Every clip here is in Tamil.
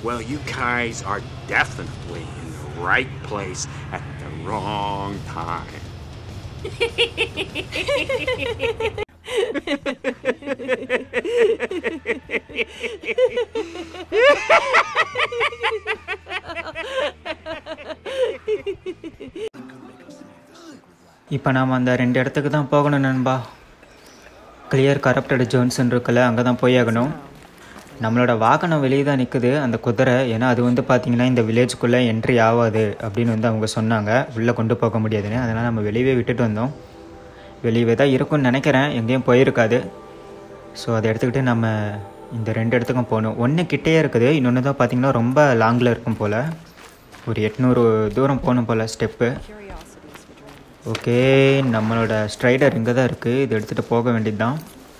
Well, you guys are definitely in the right place at the wrong time. இப்போ நாம் அந்த ரெண்டு இடத்துக்கு தான் போகணும் நண்பா கிளியர் கரப்டட் ஜோன்ஸ்ன்னு இருக்குல்ல அங்கே தான் போயாகணும் நம்மளோட வாகனம் வெளியே தான் நிற்குது அந்த குதிரை ஏன்னா அது வந்து பார்த்திங்கன்னா இந்த வில்லேஜுக்குள்ளே என்ட்ரி ஆகாது அப்படின்னு வந்து அவங்க சொன்னாங்க உள்ளே கொண்டு போக முடியாதுன்னு அதனால் நம்ம வெளியவே விட்டுட்டு வந்தோம் வெளியவே தான் இருக்கும்னு நினைக்கிறேன் எங்கேயும் போயிருக்காது ஸோ அதை எடுத்துக்கிட்டு நம்ம இந்த ரெண்டு இடத்துக்கும் போகணும் ஒன்று கிட்டேயே இருக்குது இன்னொன்று தான் பார்த்திங்கன்னா ரொம்ப லாங்கில் இருக்கும் போல் ஒரு எட்நூறு தூரம் போகணும் போல் ஸ்டெப்பு ஓகே நம்மளோட ஸ்ட்ரைடர் இங்கே தான் இருக்குது இது எடுத்துகிட்டு போக வேண்டியது தான்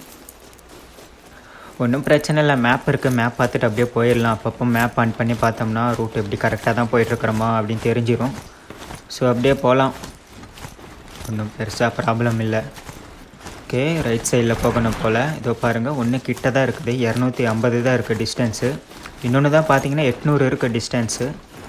ஒன்றும் பிரச்சனை இல்லை மேப் இருக்குது மேப் பார்த்துட்டு அப்படியே போயிடலாம் அப்பப்போ மேப் ஆன் பண்ணி பார்த்தோம்னா ரூட் எப்படி கரெக்டாக தான் போயிட்டுருக்குறோமா அப்படின்னு தெரிஞ்சிடும் ஸோ அப்படியே போகலாம் ஒன்றும் பெருசாக ப்ராப்ளம் இல்லை ஓகே ரைட் சைடில் போகணும் போல் இதோ பாருங்கள் ஒன்று கிட்ட தான் இருக்குது இரநூத்தி ஐம்பது தான் இருக்குது டிஸ்டன்ஸு இன்னொன்று தான் பார்த்தீங்கன்னா எட்நூறு இருக்குது டிஸ்டன்ஸு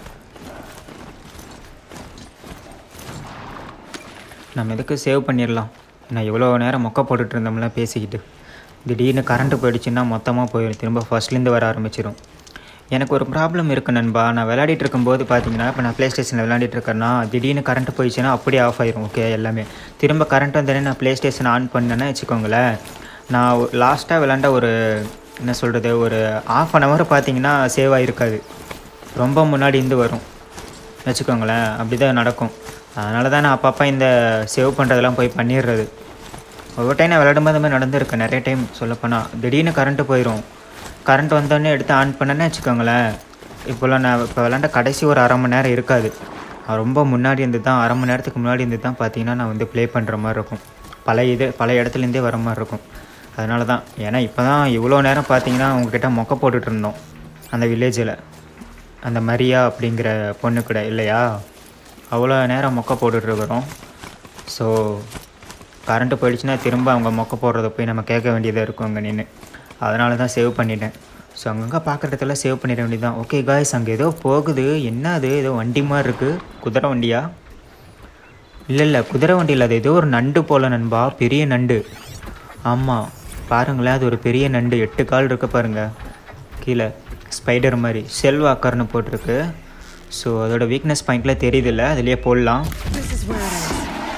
நம்ம எதுக்கு சேவ் பண்ணிடலாம் நான் எவ்வளோ நேரம் மொக்க போட்டுட்டு இருந்தோம்ல பேசிக்கிட்டு திடீர்னு கரண்ட்டு போயிடுச்சுன்னா மொத்தமாக போயிடும் திரும்ப ஃபர்ஸ்ட்லேருந்து வர ஆரம்பிச்சிடும் எனக்கு ஒரு ப்ராப்ளம் இருக்குது நண்பா நான் விளையாடிட்டு இருக்கும்போது பார்த்தீங்கன்னா இப்போ நான் ப்ளே ஸ்டேஷனில் விளையாடிட்டு இருக்கேன்னா திடீர்னு கரண்ட் போயிடுச்சுன்னா அப்படியே ஆஃப் ஆயிரும் ஓகே எல்லாமே திரும்ப கரண்ட் வந்தோடனே நான் ப்ளே ஸ்டேஷன் ஆன் பண்ணேன்னு வச்சுக்கோங்களேன் நான் லாஸ்ட்டாக விளாண்ட ஒரு என்ன சொல்கிறது ஒரு ஆஃப் அன் ஹவர் பார்த்தீங்கன்னா சேவ் ஆகிருக்காது ரொம்ப முன்னாடி இருந்து வரும் வச்சுக்கோங்களேன் அப்படி தான் நடக்கும் அதனால தான் நான் அப்பப்போ இந்த சேவ் பண்ணுறதெல்லாம் போய் பண்ணிடுறது ஒவ்வொரு டைம் நான் விளையாடும் போது மாதிரி நடந்திருக்கு நிறைய டைம் சொல்லப்போனால் திடீர்னு கரண்ட்டு போயிடும் கரண்ட் வந்தோடனே எடுத்து ஆன் பண்ணேன்னு வச்சுக்கோங்களேன் இப்போல்லாம் நான் இப்போ விளாண்ட கடைசி ஒரு அரை மணி நேரம் இருக்காது அது ரொம்ப முன்னாடி இருந்து தான் அரை மணி நேரத்துக்கு முன்னாடி இருந்து தான் பார்த்தீங்கன்னா நான் வந்து ப்ளே பண்ணுற மாதிரி இருக்கும் பழைய இது பழைய இடத்துலேருந்தே வர மாதிரி இருக்கும் அதனால தான் ஏன்னா இப்போ தான் இவ்வளோ நேரம் பார்த்தீங்கன்னா உங்ககிட்ட மொக்க போட்டுட்டு இருந்தோம் அந்த வில்லேஜில் அந்த மரியா அப்படிங்கிற பொண்ணு கூட இல்லையா அவ்வளோ நேரம் மொக்க போட்டுட்ருக்குறோம் ஸோ கரண்ட்டு போயிடுச்சுன்னா திரும்ப அவங்க மொக்க போடுறத போய் நம்ம கேட்க வேண்டியதாக இருக்கும் அங்கே நின்று அதனால தான் சேவ் பண்ணிட்டேன் ஸோ அங்கங்கே பார்க்குறதுல சேவ் பண்ணிட வேண்டியதான் ஓகே காய்ஸ் அங்கே ஏதோ போகுது என்ன அது ஏதோ வண்டி மாதிரி இருக்குது குதிரை வண்டியா இல்லை இல்லை குதிரை வண்டி இல்லை அது ஏதோ ஒரு நண்டு போல் நண்பா பெரிய நண்டு ஆமாம் பாருங்களேன் அது ஒரு பெரிய நண்டு எட்டு கால் இருக்கு பாருங்க கீழே ஸ்பைடர் மாதிரி செல்வாக்கர்னு போட்டிருக்கு ஸோ அதோட வீக்னஸ் பாயிண்ட்டில் தெரியுதில்ல அதுலேயே போடலாம் This is where it is.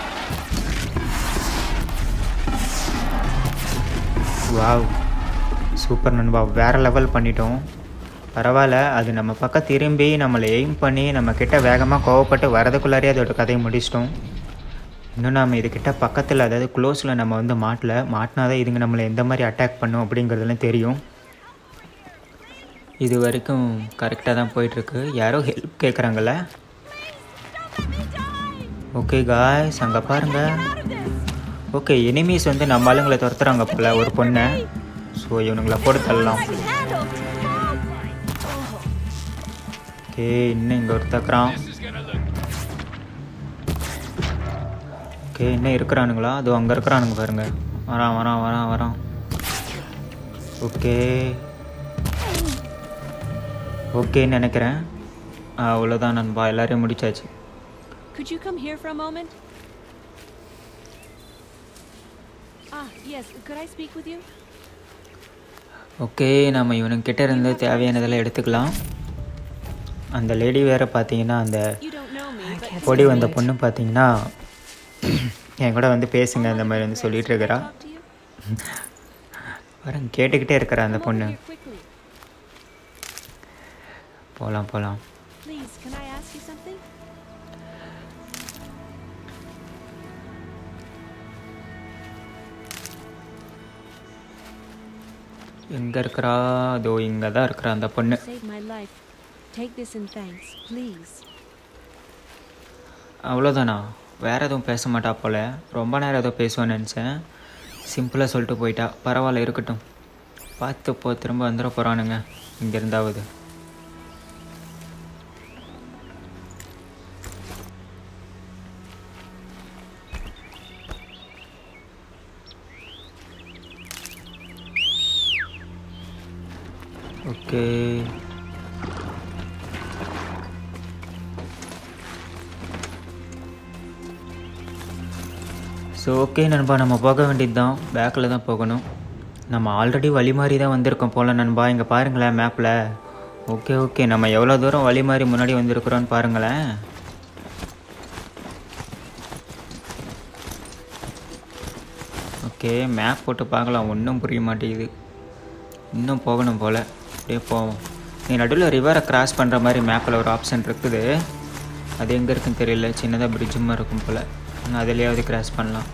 Wow super நண்பா வேறு லெவல் பண்ணிட்டோம் பரவாயில்ல அது நம்ம பக்கம் திரும்பி நம்மளை எய்ம் பண்ணி நம்ம கிட்ட வேகமாக கோவப்பட்டு வரதுக்குள்ளாரே அதோட கதையை முடிச்சிட்டோம் இன்னும் நாம் இதுக்கிட்ட பக்கத்தில் அதாவது க்ளோஸில் நம்ம வந்து மாட்டல மாட்டினாதான் இதுங்க நம்மளை எந்த மாதிரி அட்டாக் பண்ணும் அப்படிங்கிறதுலாம் தெரியும் இது வரைக்கும் கரெக்டாக தான் போயிட்டுருக்கு யாரோ ஹெல்ப் கேட்குறாங்கல்ல ஓகே காய்ஸ் அங்கே பாருங்கள் ஓகே எனிமீஸ் வந்து நம்ம ஆளுங்களை துரத்துறாங்க போல ஒரு பொண்ணை ஸோ இவனுங்களை போட்டு தள்ளலாம் ஓகே இன்னும் இங்கே ஒருத்தக்கிறான் ஓகே இன்னும் இருக்கிறானுங்களா அதோ அங்கே இருக்கிறானுங்க பாருங்க வரான் வரான் வரான் வரான் ஓகே ஓகேன்னு நினைக்கிறேன் அவ்வளோதான் நண்பா எல்லாரையும் முடிச்சாச்சு Could you come here for a moment? Ah, yes. Could I speak with you? Okay நம்ம இவனுங்கிட்ட இருந்து தேவையானதெல்லாம் எடுத்துக்கலாம் அந்த லேடி வேற பார்த்தீங்கன்னா அந்த You don't know me, but பொடி வந்த பொண்ணு பார்த்தீங்கன்னா என் கூட வந்து பேசுங்க அந்த மாதிரி வந்து சொல்லிட்டு இருக்கிறா talk to you. வரேன் கேட்டுக்கிட்டே இருக்கிறா அந்த Come over பொண்ணு here quickly. போகலாம் போகலாம் Please, can I ask you something? எங்கே இருக்கிறா அதோ இங்கே தான் இருக்கிறா அந்த பொண்ணு Save my life. Take this in thanks, please. அவ்வளோதானா வேறு எதுவும் பேச மாட்டா போல் ரொம்ப நேரம் ஏதோ பேசுவேன்னு நினச்சேன் சிம்பிளாக சொல்லிட்டு போயிட்டா பரவாயில்ல இருக்கட்டும் பார்த்து போ திரும்ப வந்துட போகிறானுங்க இங்கே இருந்தாவது ஓகே ஸோ ஓகே நண்பா நம்ம போக வேண்டியது தான் பேக்கில் தான் போகணும் நம்ம ஆல்ரெடி வழி மாறி தான் வந்திருக்கோம் போல நண்பா இங்கே பாருங்களேன் மேப்பில் ஓகே ஓகே நம்ம எவ்வளோ தூரம் வழி மாறி முன்னாடி வந்திருக்கிறோன்னு பாருங்களேன் ஓகே மேப் போட்டு பார்க்கலாம் ஒன்றும் புரிய மாட்டேங்குது இன்னும் போகணும் போல் அப்படியே போவோம் நீ நடுவில் ரிவரை கிராஸ் பண்ணுற மாதிரி மேப்பில் ஒரு ஆப்ஷன் இருக்குது அது எங்கே இருக்குன்னு தெரியல சின்னதாக பிரிட்ஜுமா இருக்கும் போல் ஆனால் அதுலேயாவது கிராஸ் பண்ணலாம்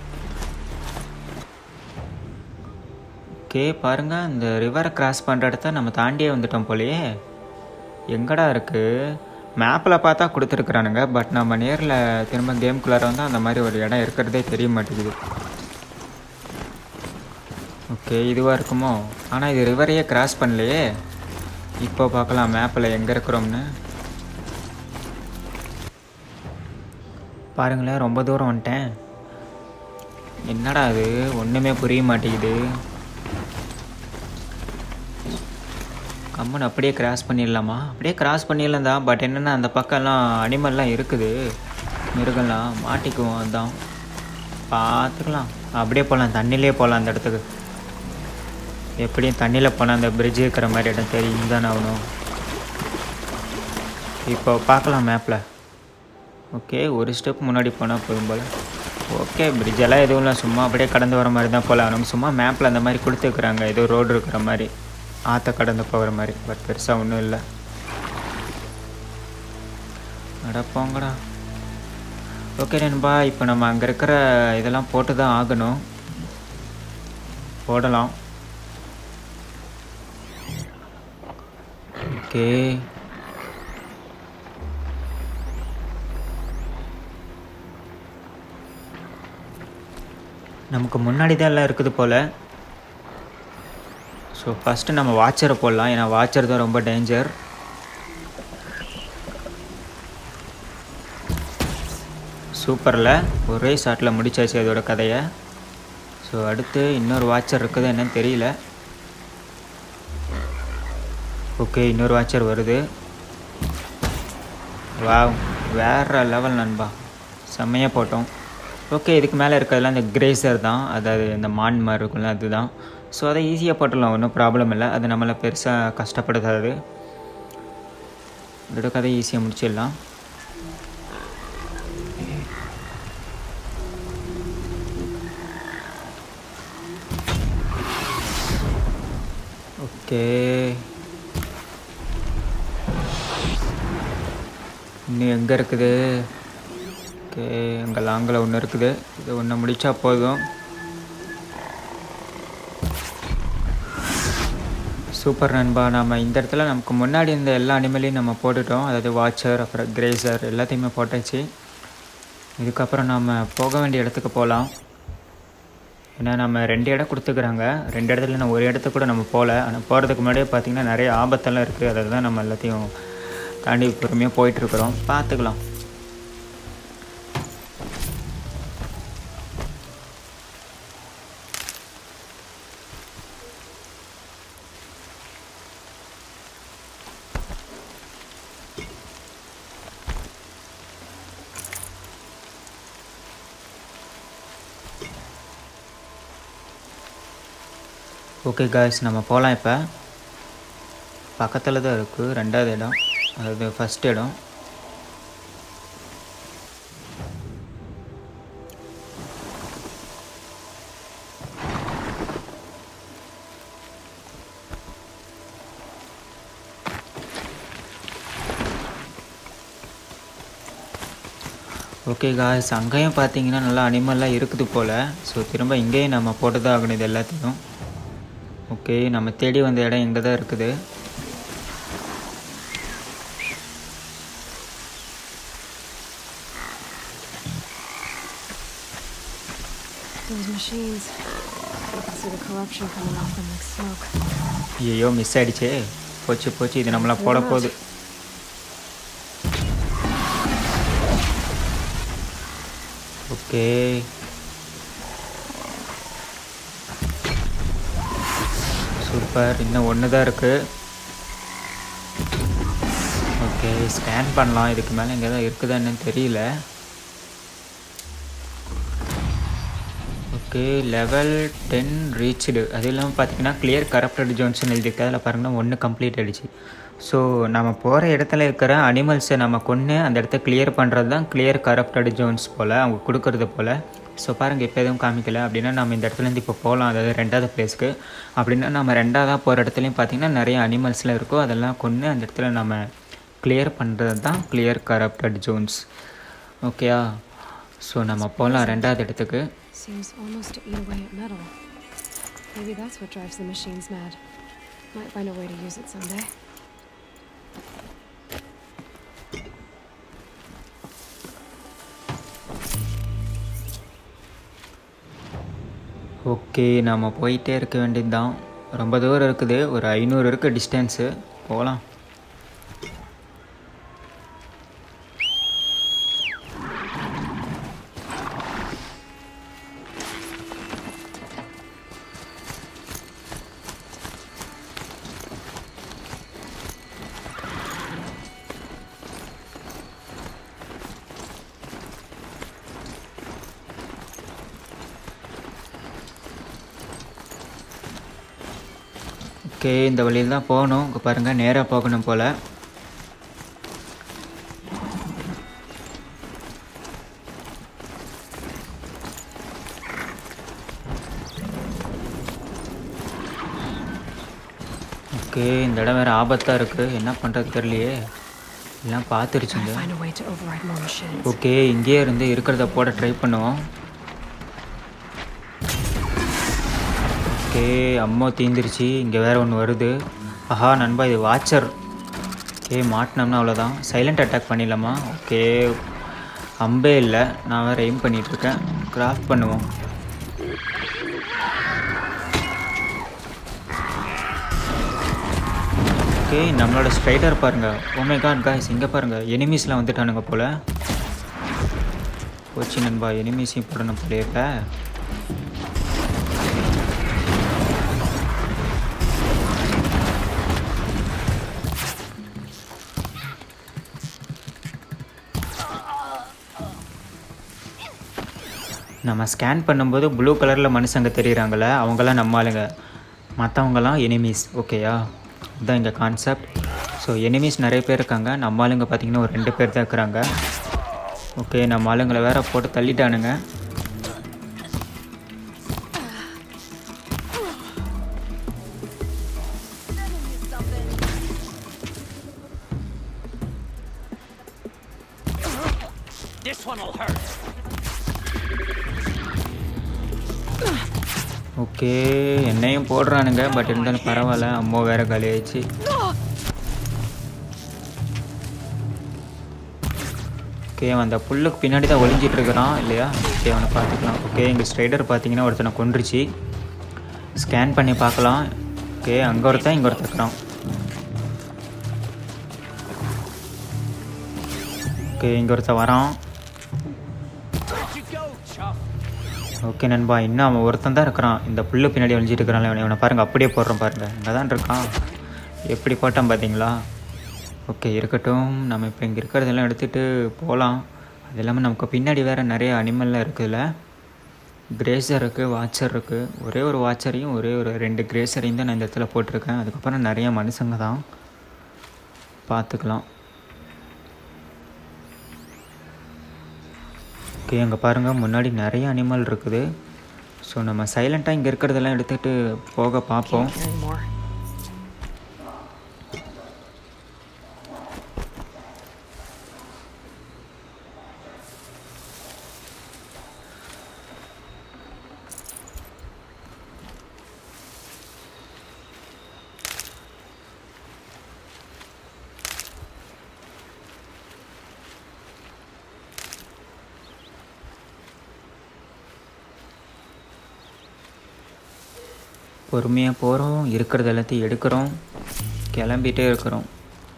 ஓகே பாருங்கள் இந்த ரிவரை கிராஸ் பண்ணுற இடத்த நம்ம தாண்டியே வந்துட்டோம் போலயே எங்கடா இருக்குது மேப்பில் பார்த்தா கொடுத்துருக்குறானுங்க பட் நம்ம நேரில் திரும்ப கேம்குள்ளார வந்து அந்த மாதிரி ஒரு இடம் இருக்கிறதே தெரிய மாட்டேங்குது ஓகே இதுவாக இருக்குமோ ஆனால் இது ரிவரையே கிராஸ் பண்ணலையே இப்போ பார்க்கலாம் மேப்பில் எங்கே இருக்கிறோம்னு பாருங்களேன் ரொம்ப தூரம் வந்துட்டேன் என்னடா அது ஒன்றுமே புரிய மாட்டேங்குது கம்மன் அப்படியே கிராஸ் பண்ணிடலாமா அப்படியே கிராஸ் பண்ணிடலாம் தான் பட் என்னென்னா அந்த பக்கம்லாம் அனிமல்லாம் இருக்குது மிருகம்லாம் மாட்டிக்குவோம் அதான் பார்த்துக்கலாம் அப்படியே போகலாம் தண்ணிலே போகலாம் அந்த இடத்துக்கு எப்படியும் தண்ணியில் போனால் அந்த பிரிட்ஜ் இருக்கிற மாதிரி இடம் தெரியும் தானே ஆகணும் இப்போ பார்க்கலாம் மேப்பில் ஓகே ஒரு ஸ்டெப் முன்னாடி போனால் போதும் போல் ஓகே பிரிட்ஜெல்லாம் எதுவும் இல்லை சும்மா அப்படியே கடந்து வர மாதிரி தான் போகலாம் நம்ம சும்மா மேப்பில் அந்த மாதிரி கொடுத்துருக்குறாங்க ஏதோ ரோடு இருக்கிற மாதிரி ஆற்ற கடந்து போகிற மாதிரி பட் பெருசாக ஒன்றும் இல்லை அட போங்கடா ஓகே நண்பா இப்போ நம்ம அங்கே இருக்கிற இதெல்லாம் போட்டு தான் ஆகணும் போடலாம் ஓகே நமக்கு முன்னாடி தான் எல்லாம் இருக்குது போல் ஸோ ஃபஸ்ட்டு நம்ம வாட்சரை போடலாம் ஏன்னா வாட்சர் தான் ரொம்ப டேஞ்சர் சூப்பரில் ஒரே ஷாட்டில் முடிச்சாச்சு அதோட கதையை ஸோ அடுத்து இன்னொரு வாட்சர் இருக்குது என்னன்னு தெரியல ஓகே இன்னொரு வாட்சர் வருது வா வேற லெவல் நண்பா செம்மையாக போட்டோம் ஓகே இதுக்கு மேலே இருக்கிறதுலாம் இந்த கிரேசர் தான் அதாவது இந்த மான் மாதிரி இருக்கும்ல அதுதான் ஸோ அதை ஈஸியாக போட்டுடலாம் ஒன்றும் ப்ராப்ளம் இல்லை அது நம்மளை பெருசாக கஷ்டப்படுத்தாது இதோட கதை ஈஸியாக முடிச்சிடலாம் ஓகே இன்னும் எங்கே இருக்குது ஓகே அங்கே லாங்கில் ஒன்று இருக்குது இது ஒன்று முடித்தா போதும் சூப்பர் நண்பா நம்ம இந்த இடத்துல நமக்கு முன்னாடி இந்த எல்லா அனிமலையும் நம்ம போட்டுட்டோம் அதாவது வாட்சர் அப்புறம் கிரேசர் எல்லாத்தையுமே போட்டாச்சு இதுக்கப்புறம் நம்ம போக வேண்டிய இடத்துக்கு போகலாம் ஏன்னா நம்ம ரெண்டு இடம் கொடுத்துக்கிறாங்க ரெண்டு இடத்துல நான் ஒரு இடத்துக்கு கூட நம்ம போகல ஆனால் போகிறதுக்கு முன்னாடியே பார்த்திங்கன்னா நிறைய ஆபத்தெல்லாம் இருக்குது அதை தான் நம்ம எல்லாத்தையும் தாண்டி பொறுமையாக போயிட்டுருக்குறோம் பார்த்துக்கலாம் ஓகே காய்ஸ் நம்ம போகலாம் இப்போ பக்கத்தில் தான் இருக்குது ரெண்டாவது இடம் அதாவது ஃபஸ்ட் இடம் ஓகே காய்ஸ் அங்கேயும் பார்த்தீங்கன்னா நல்லா அனிமல்லாம் இருக்குது போல் ஸோ திரும்ப இங்கேயும் நம்ம போட்டு தான் ஆகணும் இது எல்லாத்தையும் ஓகே நம்ம தேடி வந்த இடம் எங்கே தான் இருக்குது Those machines. I can see the corruption coming off them like smoke. ஐயோ மிஸ் ஆயிடுச்சே போச்சு போச்சு இது நம்மளை போட போகுது ஓகே சூப்பர் இன்னும் ஒன்று தான் இருக்குது ஓகே ஸ்கேன் பண்ணலாம் இதுக்கு மேலே எங்கே தான் இருக்குதா என்னன்னு தெரியல ஓகே லெவல் டென் ரீச்டு அது இல்லாமல் பார்த்தீங்கன்னா கிளியர் கரப்டட் ஜோன்ஸ்னு எழுதியிருக்கு அதில் பாருங்கன்னா ஒன்று கம்ப்ளீட் ஆகிடுச்சு ஸோ நம்ம போகிற இடத்துல இருக்கிற அனிமல்ஸை நம்ம கொன்று அந்த இடத்த கிளியர் பண்ணுறது தான் கிளியர் கரப்டட் ஜோன்ஸ் போல் அவங்க கொடுக்கறது போல் ஸோ பாருங்கள் இப்போ எதுவும் காமிக்கல அப்படின்னா நம்ம இந்த இடத்துலேருந்து இப்போ போகலாம் அதாவது ரெண்டாவது பிளேஸ்க்கு அப்படின்னா நம்ம ரெண்டாவதாக போகிற இடத்துலையும் பார்த்திங்கன்னா நிறைய அனிமல்ஸ்லாம் இருக்கும் அதெல்லாம் கொன்று அந்த இடத்துல நம்ம கிளியர் பண்ணுறது தான் கிளியர் கரப்டட் ஜோன்ஸ் ஓகேயா ஸோ நம்ம போகலாம் ரெண்டாவது இடத்துக்கு Seems almost to eat away at metal. Maybe that's what drives the machines mad. Might find a way to use it someday. Okay நம்ம போயிட்டே இருக்க வேண்டியது தான் ரொம்ப தூரம் இருக்குது ஒரு ஐநூறு இருக்குது டிஸ்டன்ஸு போகலாம் ஓகே இந்த வழியில் தான் போகணும் இங்கே பாருங்கள் நேராக போகணும் போல் ஓகே இந்த இடம் வேறு ஆபத்தாக இருக்குது என்ன பண்ணுறது தெரியலையே எல்லாம் பார்த்துருச்சுங்க Gotta find a way to override more machines. Okay இங்கேயே இருந்து இருக்கிறத போட ட்ரை பண்ணுவோம் ஓகே அம்மோ தீந்துருச்சு இங்கே வேற ஒன்று வருது ஆஹா நண்பா இது வாட்சர் ஓகே மாட்டினோம்னா அவ்வளோதான் சைலண்ட் அட்டாக் பண்ணிடலாமா ஓகே அம்பே இல்லை நான் வேறு எய்ம் பண்ணிகிட்ருக்கேன் கிராஃப்ட் பண்ணுவோம் ஓகே நம்மளோட ஸ்ட்ரைடர் பாருங்கள் ஓமே காட் காய்ஸ் இங்கே பாருங்கள் எனிமீஸ்லாம் வந்துட்டானுங்க போல் போச்சு நண்பா எனிமீஸையும் போடணும் போலே இப்போ நம்ம ஸ்கேன் பண்ணும்போது ப்ளூ கலரில் மனுஷங்க தெரியுறாங்களே அவங்களாம் நம்ம ஆளுங்க மற்றவங்கலாம் எனிமீஸ் ஓகேயா இதுதான் இங்கே கான்செப்ட் ஸோ எனிமீஸ் நிறைய பேர் இருக்காங்க நம்ம ஆளுங்க பார்த்திங்கன்னா ஒரு ரெண்டு பேர் தான் இருக்கிறாங்க ஓகே நம்ம ஆளுங்களை வேற போட்டு தள்ளிட்டானுங்க This one will hurt. Okay என்னையும் போடுறானுங்க பட் இருந்தாலும் பரவாயில்ல அம்மா வேற காலி ஆயிடுச்சு ஓகே அவன் அந்த புல்லுக்கு பின்னாடி தான் ஒளிஞ்சிட்டு இருக்கிறான் இல்லையா ஓகே அவனை பார்த்துக்கலாம் ஓகே எங்கள் ஸ்ட்ரைடர் பார்த்தீங்கன்னா ஒருத்தனை கொன்றுச்சு ஸ்கேன் பண்ணி பார்க்கலாம் ஓகே அங்கே ஒருத்தன் இங்கே ஒருத்தன் இருக்கிறான் ஓகே இங்கே ஒருத்தன் வரான் Where'd you go, chump? Okay நண்பா இன்னும் அவன் ஒருத்தன் தான் இருக்கிறான் இந்த புல்லு பின்னாடி ஒழிஞ்சிட்டு இருக்கிறான் இவனை இவனை பாருங்க அப்படியே போடுறோம் பாருங்க இங்கே தான் இருக்கான் எப்படி போட்டான் பார்த்தீங்களா ஓகே இருக்கட்டும் நம்ம இப்போ இங்கே இருக்கிறதெல்லாம் எடுத்துகிட்டு போகலாம் அது இல்லாமல் நமக்கு பின்னாடி வேறு நிறைய அனிமல்லாம் இருக்குதுல்ல கிரேசர் இருக்குது வாட்சர் இருக்குது ஒரே ஒரு வாட்சரையும் ஒரே ஒரு ரெண்டு கிரேசரையும் தான் நான் இந்த இடத்துல போட்டிருக்கேன் அதுக்கப்புறம் நிறைய மனுஷங்க தான் பார்த்துக்கலாம் ஓகே அங்கே பாருங்கள் முன்னாடி நிறைய அனிமல் இருக்குது ஸோ நம்ம சைலண்ட்டாக இங்கே இருக்கிறதெல்லாம் எடுத்துகிட்டு போக பார்ப்போம் Can't carry more. பொறுமையாக போகிறோம் இருக்கிறது எல்லாத்தையும் எடுக்கிறோம் கிளம்பிட்டே இருக்கிறோம்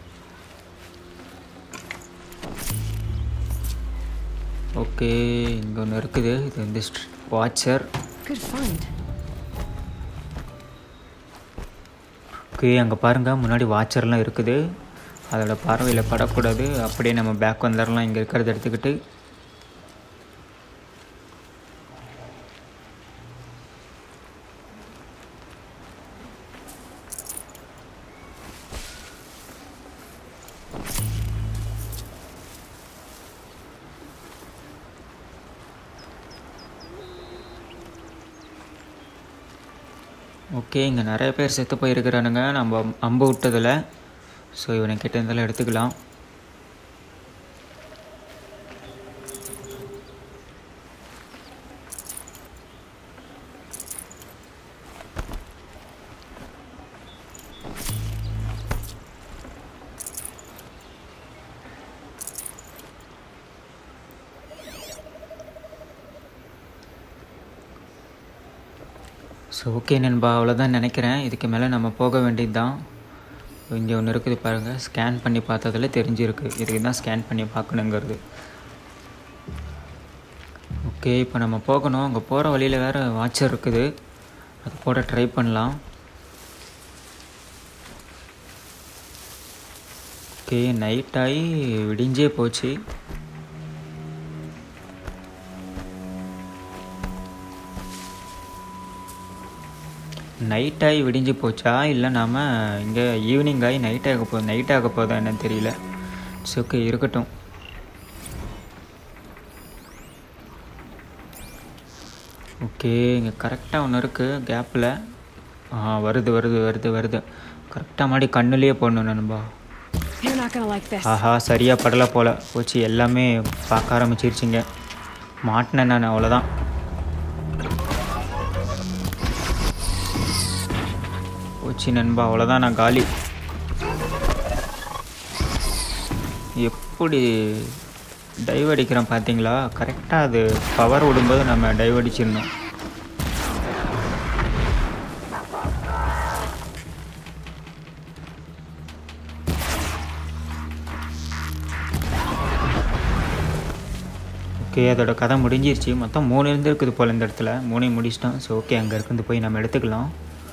ஓகே இங்கே ஒன்று இருக்குது இது வந்து வாட்சர் Good find. ஓகே அங்கே பாருங்கள் முன்னாடி வாட்சர்லாம் இருக்குது அதோட பார்வையில் படக்கூடாது அப்படியே நம்ம பேக் வந்துடலாம் இங்கே இருக்கிறத எடுத்துக்கிட்டு ஓகே இங்கே நிறைய பேர் செத்து போயிருக்கிறானுங்க நம்ம அம்பு விட்டதில் ஸோ இவனை கிட்ட இருந்தாலும் எடுத்துக்கலாம் ஸோ ஓகே நண்பா அவ்வளோதான் நினைக்கிறேன் இதுக்கு மேலே நம்ம போக வேண்டியது தான் இங்கே ஒன்று இருக்குது பாருங்கள் ஸ்கேன் பண்ணி பார்த்ததில் தெரிஞ்சிருக்கு இதுக்கு தான் ஸ்கேன் பண்ணி பார்க்கணுங்கிறது ஓகே இப்போ நம்ம போகணும் அங்கே போகிற வழியில் வேறு வாட்சர் இருக்குது அது போட ட்ரை பண்ணலாம் ஓகே நைட் ஆகி விடிஞ்சே போச்சு நைட் ஆகி விடிஞ்சு போச்சா இல்லை நாம் இங்கே ஈவினிங் ஆகி நைட் ஆக போகுது நைட் ஆக போதா என்னன்னு தெரியல சரி ஓகே இருக்கட்டும் ஓகே இங்கே கரெக்டாக ஒன்று இருக்குது கேப்பில் ஆ வருது வருது வருது வருது கரெக்டாக மாடி கண்ணுலேயே போடணும் நண்பா You're not gonna like this. ஆஹா சரியாக படலை போல் போச்சு எல்லாமே பார்க்க ஆரம்பிச்சிருச்சிங்க மாட்டினேன் நான் அவ்வளோதான் போச்சு நண்பா அவ்வளோதான் நான் காலி எப்படி டைவ் அடிக்கிறோம் பார்த்தீங்களா கரெக்டாக அது பவர் விடும்போது நம்ம டைவ் அடிச்சிடணும் ஓகே அதோட கதை முடிஞ்சிருச்சு மொத்தம் மூணு இருந்திருக்குது போல் இந்த இடத்துல மூணையும் முடிச்சிட்டோம் ஸோ ஓகே அங்கே இருந்து போய் நம்ம எடுத்துக்கலாம்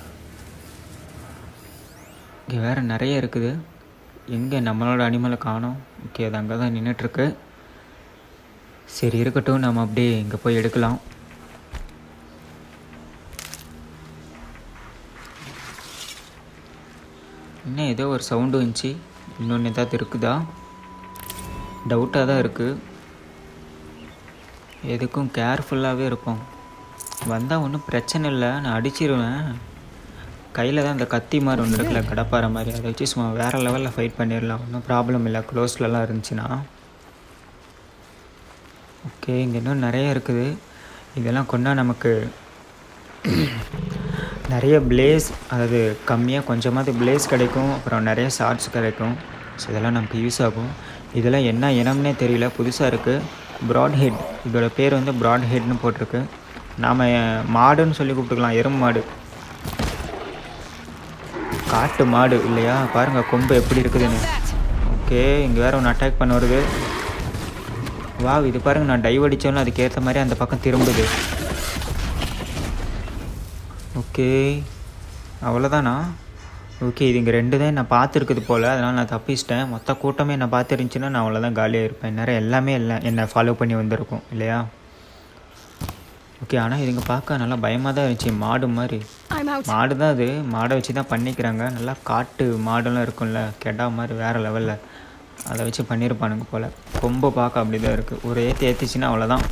இங்கே வேறு நிறைய இருக்குது எங்கே நம்மளோட அனிமலை காணோம் ஓகே அது அங்கே தான் நின்றுட்டுருக்கு சரி இருக்கட்டும் நம்ம அப்படியே இங்கே போய் எடுக்கலாம் இன்னும் ஏதோ ஒரு சவுண்டு வந்துச்சு இன்னொன்று ஏதாவது இருக்குதா டவுட்டாக தான் இருக்குது எதுக்கும் கேர்ஃபுல்லாகவே இருக்கும் வந்தால் ஒன்றும் பிரச்சனை இல்லை நான் அடிச்சிருவேன் கையில் தான் அந்த கத்தி மாதிரி ஒன்று இருக்குல்ல கடப்பார மாதிரி அதை வச்சு சும்மா வேறு லெவலில் ஃபைட் பண்ணிடலாம் ஒன்றும் ப்ராப்ளம் இல்லை க்ளோஸ்லலாம் இருந்துச்சுன்னா ஓகே இங்கே இன்னும் நிறைய இருக்குது இதெல்லாம் கொண்டா நமக்கு நிறைய பிளேஸ் அதாவது கம்மியாக கொஞ்சமாவது பிளேஸ் கிடைக்கும் அப்புறம் நிறைய ஷார்ட்ஸ் கிடைக்கும் ஸோ இதெல்லாம் நமக்கு யூஸ் ஆகும் இதெல்லாம் என்ன இனம்னே தெரியல புதுசாக இருக்குது ப்ராட் ஹெட் இதோட பேர் வந்து ப்ராட் ஹெட்னு போட்டிருக்கு நாம் மாடுன்னு சொல்லி கூப்பிட்டுக்கலாம் எறும்பு மாடு காட்டு மாடு இல்லையா பாருங்கள் கொம்பு எப்படி இருக்குதுன்னு ஓகே இங்கே வேறு ஒன்று அட்டாக் பண்ண வருது வா இது பாருங்க நான் டைவ் அடித்தோன்னு அதுக்கேற்ற மாதிரி அந்த பக்கம் திரும்புது ஓகே அவ்வளோதானா ஓகே இது இங்கே ரெண்டு தான் நான் பார்த்துருக்குது போல் அதனால் நான் தப்பிச்சிட்டேன் மொத்த கூட்டமே என்ன பார்த்துருந்துச்சின்னா நான் அவ்வளோதான் காலியாக இருப்பேன் நேரம் எல்லாமே இல்லை என்னை ஃபாலோ பண்ணி வந்திருக்கும் இல்லையா ஓகே ஆனால் இதுங்க பார்க்க நல்லா பயமாக தான் இருந்துச்சு மாடு மாதிரி I'm out. மாடு தான் அது மாடை வச்சு தான் பண்ணிக்கிறாங்க நல்லா காட்டு மாடெல்லாம் இருக்கும்ல கெடா மாதிரி வேறு லெவலில் அதை வச்சு பண்ணியிருப்பானுங்க போல் கொம்பு பார்க்க அப்படி தான் இருக்குது ஒரு ஏற்றி ஏற்றிச்சின்னா அவ்வளோதான்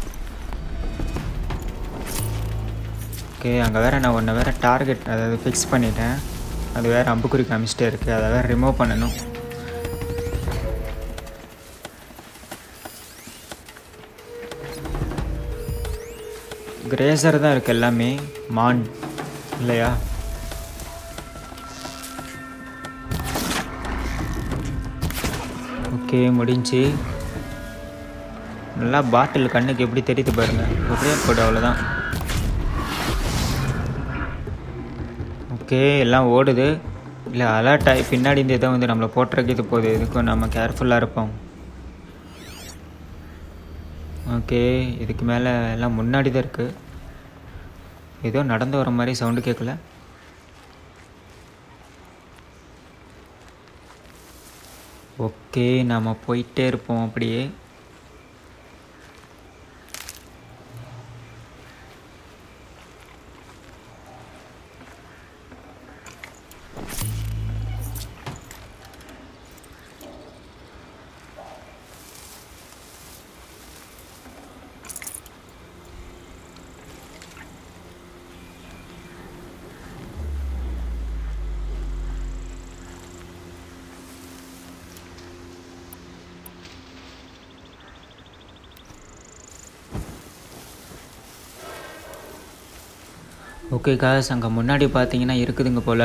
ஓகே அங்கே வேறு நான் ஒன்று வேறு டார்கெட் அதாவது ஃபிக்ஸ் பண்ணிட்டேன் அது வேறு அம்புக்குறி காமிச்சிட்டே இருக்குது அதை வேறு ரிமூவ் பண்ணணும் கிரேசர் தான் இருக்குது எல்லாமே மான் இல்லையா ஓகே முடிஞ்சு நல்லா பாட்டில் கண்ணுக்கு எப்படி தெரியுது பாருங்க ஒரே போடு அவ்வளோதான் ஓகே எல்லாம் ஓடுது இல்லை அலர்ட் ஆகி பின்னாடி இந்த இதை வந்து நம்மளை போட்டுறக்கிது போகுது இதுக்கும் நம்ம கேர்ஃபுல்லாக இருப்போம் ஓகே இதுக்கு மேலே எல்லாம் முன்னாடி தான் இருக்குது ஏதோ நடந்து வர மாதிரி சவுண்டு கேட்கல ஓகே நாம் போயிட்டே இருப்போம் அப்படியே ஓகே காஸ் அங்கே முன்னாடி பார்த்தீங்கன்னா இருக்குதுங்க போல்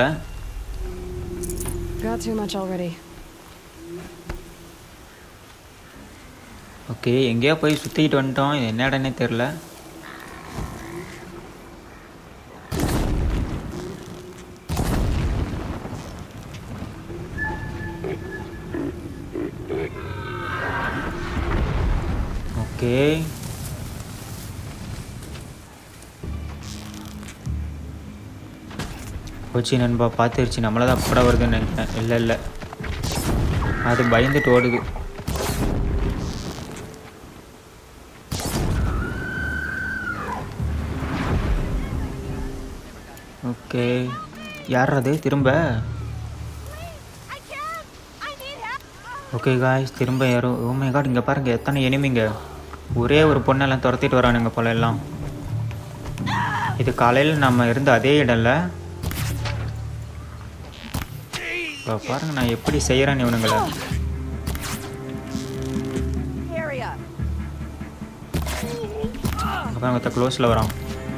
Got too much already. Okay எங்கேயோ போய் சுற்றிக்கிட்டு வந்துட்டோம் இது என்ன இடம்னே தெரில ஓகே போச்சு நண்பா பார்த்துருச்சு நம்மளை தான் படம் வருதுன்னு நினைக்கிறேன் இல்லை இல்லை அது பயந்துட்டு ஓடுது ஓகே யார் அது திரும்ப ஓகே காய்ஸ் திரும்ப யாரோ ஓமே காட் இங்கே பாருங்கள் எத்தனை எனிமிங்க ஒரே ஒரு பொண்ணெல்லாம் துரத்திட்டு வரானுங்க போல எல்லாம் இது காலையில் நம்ம இருந்த அதே இடம்ல இப்போ பாருங்க நான் எப்படி செய்கிறேன்னு இவனுங்களை அப்புறம் ஒருத்த க்ளோஸில் வரான்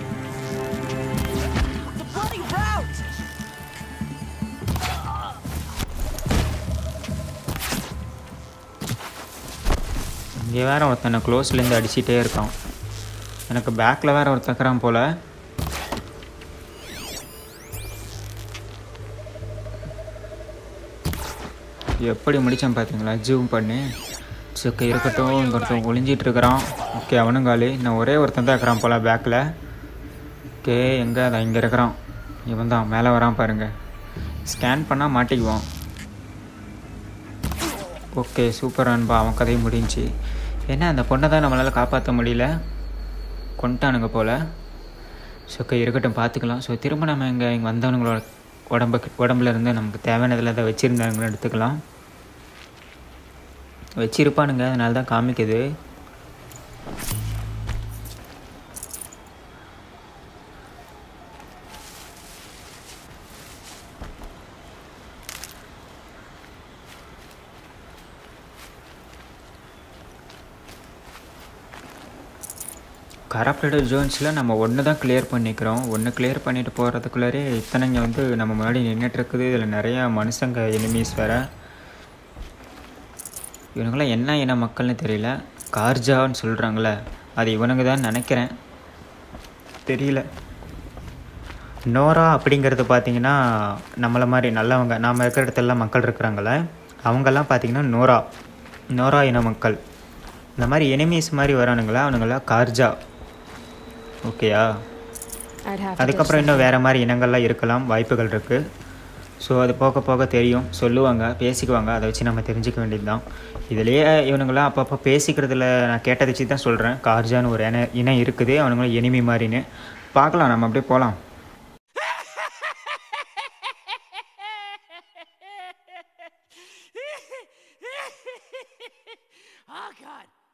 இங்கே வேற ஒருத்தனை க்ளோஸ்லேருந்து அடிச்சிட்டே இருக்கான் எனக்கு பேக்கில் வேற ஒருத்தன் இருக்கிறான் போல் எப்படி முடித்தேன் பார்த்தீங்களா ஜூம் பண்ணி சுக்க இருக்கட்டும் இங்க ஒருத்தன் ஒளிஞ்சிட்டு இருக்கிறான் ஓகே அவனும் காலி நான் ஒரே ஒருத்தன் தான் இருக்கிறான் போல் பேக்கில் ஓகே எங்கே அதான் இங்கே இருக்கிறான் இவன் தான் மேலே வரான் பாருங்க ஸ்கேன் பண்ணால் மாட்டிக்குவான் ஓகே சூப்பர் அன்பா அவன் கதையும் முடிஞ்சுச்சு என்ன அந்த பொண்ணை தான் நம்மளால் காப்பாற்ற முடியல கொண்டுட்டானுங்க போல் ஸோ ஓகே இருக்கட்டும் பார்த்துக்கலாம் ஸோ திரும்ப நம்ம இங்கே இங்கே வந்தவனுங்களோட உடம்புக்கு உடம்புல இருந்து நமக்கு தேவையானதில் அதை வச்சுருந்தாங்கன்னு எடுத்துக்கலாம் வச்சிருப்பானுங்க அதனால தான் காமிக்குது கரப்டட் ஜோன்ஸில் நம்ம ஒன்று தான் கிளியர் பண்ணிக்கிறோம் ஒன்று கிளியர் பண்ணிட்டு போகிறதுக்குள்ளாரே இத்தனைங்க வந்து நம்ம முன்னாடி நின்றுட்டு இருக்குது இதில் நிறையா மனுஷங்க எனிமீஸ் வேறு இவனுங்களாம் என்ன இன மக்கள்னு தெரியல கார்ஜான்னு சொல்கிறாங்களே அது இவனுங்க தான் நினைக்கிறேன் தெரியல நோரா அப்படிங்கிறது பார்த்தீங்கன்னா நம்மளை மாதிரி நல்லவங்க நாம் இருக்கிற இடத்துலலாம் மக்கள் இருக்கிறாங்களே அவங்கெல்லாம் பார்த்தீங்கன்னா நோரா நோரா இன மக்கள் இந்த மாதிரி எனிமீஸ் மாதிரி வரானுங்களா அவனுங்களா கார்ஜா ஓகேயா I'd have to ditch அதுக்கப்புறம் இன்னும் வேறு மாதிரி இனங்கள்லாம் இருக்கலாம் வாய்ப்புகள் இருக்குது ஸோ அது போக போக தெரியும் சொல்லுவாங்க பேசிக்குவாங்க அதை வச்சு நம்ம தெரிஞ்சுக்க வேண்டியது தான் இதுலேயே இவனுங்களாம் அப்பப்போ பேசிக்கிறதுல நான் கேட்டதை வச்சு தான் சொல்கிறேன் கார்ஜான்னு ஒரு இன இனம் இருக்குது அவனுங்களும் எனிமி மாதிரின்னு பார்க்கலாம் நம்ம அப்படியே போகலாம் oh God,